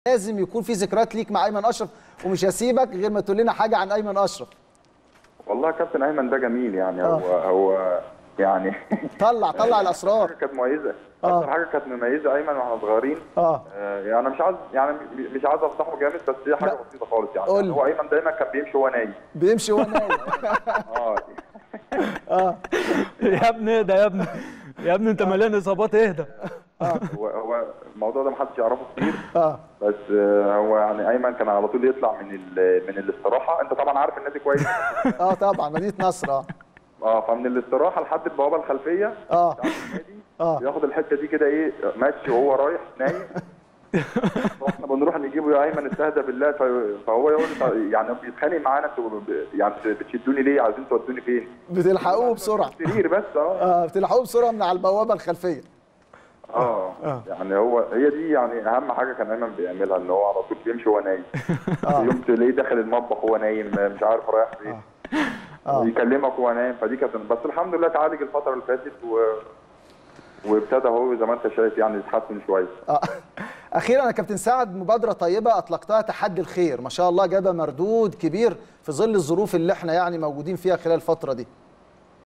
لازم يكون في ذكريات ليك مع ايمن اشرف ومش هسيبك غير ما تقول لنا حاجه عن ايمن اشرف والله كابتن ايمن ده جميل يعني آه. هو هو يعني طلع طلع الاسرار حاجه كانت مميزه آه. اكتر حاجه كانت مميزه ايمن واحنا صغيرين اه آه، يعني انا مش عايز يعني مش عايز افضحه جامد بس هي حاجه لا. بسيطه خالص يعني قول لي. هو ايمن دايما كان بيمشي وهو نايم بيمشي وهو نايم اه اه يا ابني اهدى يا ابني يا ابني انت مليان اصابات اهدى هو هو الموضوع ده محدش يعرفه كتير اه بس آه، هو يعني ايمن كان على طول يطلع من ال- من الاستراحه انت طبعا عارف النادي كويس اه طبعا مدينه نصر اه اه فمن الاستراحه لحد البوابه الخلفيه اه بتاعت النادي اه ياخد الحته دي كده ايه ماشي وهو رايح نايم واحنا بنروح نجيبه يا ايمن استهدى بالله ف- فهو يقول لي- يعني بيتخانق معانا انتوا ب- يعني بتشدوني ليه عايزين تودوني فين؟ بتلحقوه بسرعه سرير بس اه اه بتلحقوه بسرعه من على البوابه الخلفيه اه يعني هو هي دي يعني اهم حاجه كان ايمن بيعملها ان هو على طول بيمشي وهو نايم اه يوم تلاقيه داخل المطبخ وهو نايم مش عارف رايح فين اه يكلمك وهو نايم فدي كانت بس الحمد لله اتعالج الفتره اللي فاتت و وابتدى هو زي ما انت شايف يعني يتحسن شويه آه. اخيرا يا كابتن سعد مبادره طيبه اطلقتها تحدي الخير ما شاء الله جاب مردود كبير في ظل الظروف اللي احنا يعني موجودين فيها خلال الفتره دي